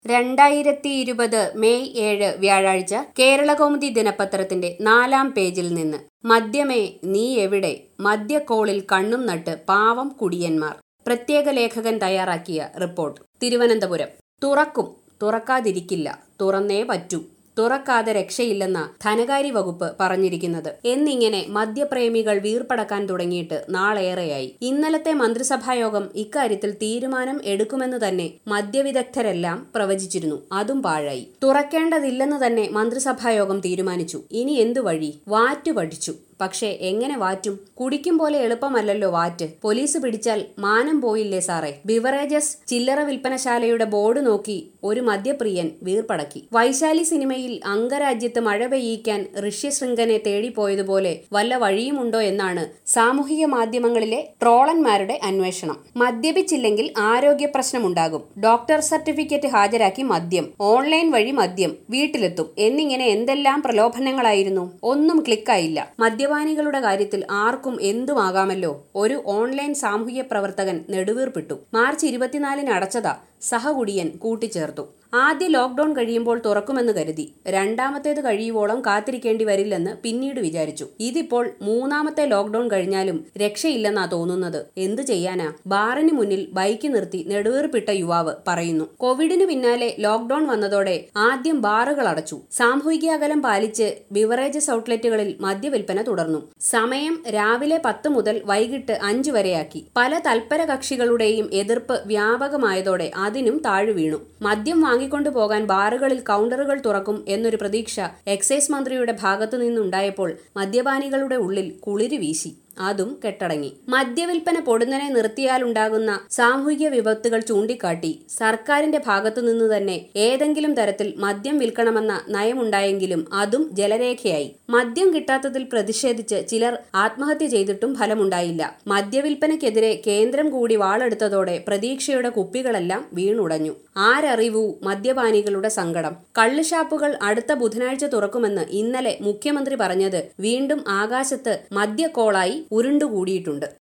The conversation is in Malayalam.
രണ്ടായിരത്തി ഇരുപത് മെയ് ഏഴ് വ്യാഴാഴ്ച കേരളകൗമുദി ദിനപത്രത്തിന്റെ നാലാം പേജിൽ നിന്ന് മദ്യമേ നീ എവിടെ മദ്യക്കോളിൽ കണ്ണും നട്ട് പാവം കുടിയന്മാർ പ്രത്യേക ലേഖകൻ തയ്യാറാക്കിയ റിപ്പോർട്ട് തിരുവനന്തപുരം തുറക്കും തുറക്കാതിരിക്കില്ല തുറന്നേ പറ്റൂ തുറക്കാതെ രക്ഷയില്ലെന്ന ധനകാര്യ വകുപ്പ് പറഞ്ഞിരിക്കുന്നത് എന്നിങ്ങനെ മദ്യപ്രേമികൾ വീർപ്പടക്കാൻ തുടങ്ങിയിട്ട് നാളേറെയായി ഇന്നലത്തെ മന്ത്രിസഭായോഗം ഇക്കാര്യത്തിൽ തീരുമാനം എടുക്കുമെന്ന് തന്നെ മദ്യവിദഗ്ധരെല്ലാം പ്രവചിച്ചിരുന്നു അതും പാഴായി തുറക്കേണ്ടതില്ലെന്ന് തന്നെ മന്ത്രിസഭായോഗം തീരുമാനിച്ചു ഇനി എന്തു വഴി വാറ്റു പഠിച്ചു പക്ഷേ എങ്ങനെ വാറ്റും കുടിക്കും പോലെ എളുപ്പമല്ലല്ലോ വാറ്റ് പോലീസ് പിടിച്ചാൽ മാനം പോയില്ലേ സാറേ ബിവറേജസ് ചില്ലറ വിൽപ്പനശാലയുടെ ബോർഡ് നോക്കി ഒരു മദ്യപ്രിയൻ വീർപ്പടക്കി വൈശാലി സിനിമയിൽ അംഗരാജ്യത്ത് മഴ പെയ്യിക്കാൻ ഋഷ്യശൃംഖനെ തേടിപ്പോയതുപോലെ വല്ല വഴിയുമുണ്ടോ എന്നാണ് സാമൂഹിക മാധ്യമങ്ങളിലെ ട്രോളന്മാരുടെ അന്വേഷണം മദ്യപിച്ചില്ലെങ്കിൽ ആരോഗ്യ പ്രശ്നമുണ്ടാകും ഡോക്ടർ സർട്ടിഫിക്കറ്റ് ഹാജരാക്കി മദ്യം ഓൺലൈൻ വഴി മദ്യം വീട്ടിലെത്തും എന്നിങ്ങനെ എന്തെല്ലാം പ്രലോഭനങ്ങളായിരുന്നു ഒന്നും ക്ലിക്കായില്ല മദ്യപാനികളുടെ കാര്യത്തിൽ ആർക്കും എന്തുമാകാമല്ലോ ഒരു ഓൺലൈൻ സാമൂഹ്യ പ്രവർത്തകൻ നെടുവീർപ്പിട്ടു മാർച്ച് ഇരുപത്തിനാലിന് അടച്ചതാ സഹകുടിയൻ കൂട്ടിച്ചേർത്തു ആദ്യ ലോക്ക്ഡൌൺ കഴിയുമ്പോൾ തുറക്കുമെന്ന് കരുതി രണ്ടാമത്തേത് കഴിയുവോളം കാത്തിരിക്കേണ്ടി വരില്ലെന്ന് പിന്നീട് വിചാരിച്ചു ഇതിപ്പോൾ മൂന്നാമത്തെ ലോക്ക്ഡൌൺ കഴിഞ്ഞാലും രക്ഷയില്ലെന്നാ തോന്നുന്നത് എന്തു ചെയ്യാനാ ബാറിന് മുന്നിൽ ബൈക്ക് നിർത്തി നെടുവേർപ്പിട്ട യുവാവ് പറയുന്നു കോവിഡിന് പിന്നാലെ ലോക്ക്ഡൌൺ വന്നതോടെ ആദ്യം ബാറുകൾ അടച്ചു സാമൂഹിക അകലം പാലിച്ച് ബിവറേജസ് ഔട്ട്ലെറ്റുകളിൽ മദ്യവിൽപ്പന തുടർന്നു സമയം രാവിലെ പത്ത് മുതൽ വൈകിട്ട് അഞ്ചു വരെയാക്കി പല തൽപര കക്ഷികളുടെയും എതിർപ്പ് വ്യാപകമായതോടെ അതിനും താഴു വീണു മദ്യം വാങ്ങിക്കൊണ്ടു പോകാൻ ബാറുകളിൽ കൗണ്ടറുകൾ തുറക്കും എന്നൊരു പ്രതീക്ഷ എക്സൈസ് മന്ത്രിയുടെ ഭാഗത്തു നിന്നുണ്ടായപ്പോൾ മദ്യപാനികളുടെ ഉള്ളിൽ കുളിര് വീശി അതും കെട്ടടങ്ങി മദ്യവിൽപ്പന പൊടുന്നനെ നിർത്തിയാലുണ്ടാകുന്ന സാമൂഹിക വിപത്തുകൾ ചൂണ്ടിക്കാട്ടി സർക്കാരിന്റെ ഭാഗത്തു നിന്ന് തന്നെ ഏതെങ്കിലും തരത്തിൽ മദ്യം വിൽക്കണമെന്ന നയമുണ്ടായെങ്കിലും അതും ജലരേഖയായി മദ്യം കിട്ടാത്തതിൽ പ്രതിഷേധിച്ച് ചിലർ ആത്മഹത്യ ചെയ്തിട്ടും ഫലമുണ്ടായില്ല മദ്യവിൽപ്പനയ്ക്കെതിരെ കേന്ദ്രം കൂടി വാളെടുത്തതോടെ പ്രതീക്ഷയുടെ കുപ്പികളെല്ലാം വീണുടഞ്ഞു ആരറിവു മദ്യപാനികളുടെ സങ്കടം കള്ളുഷാപ്പുകൾ അടുത്ത ബുധനാഴ്ച തുറക്കുമെന്ന് ഇന്നലെ മുഖ്യമന്ത്രി പറഞ്ഞത് വീണ്ടും ആകാശത്ത് മദ്യക്കോളായി ഉരുണ്ടുകൂടിയിട്ടുണ്ട്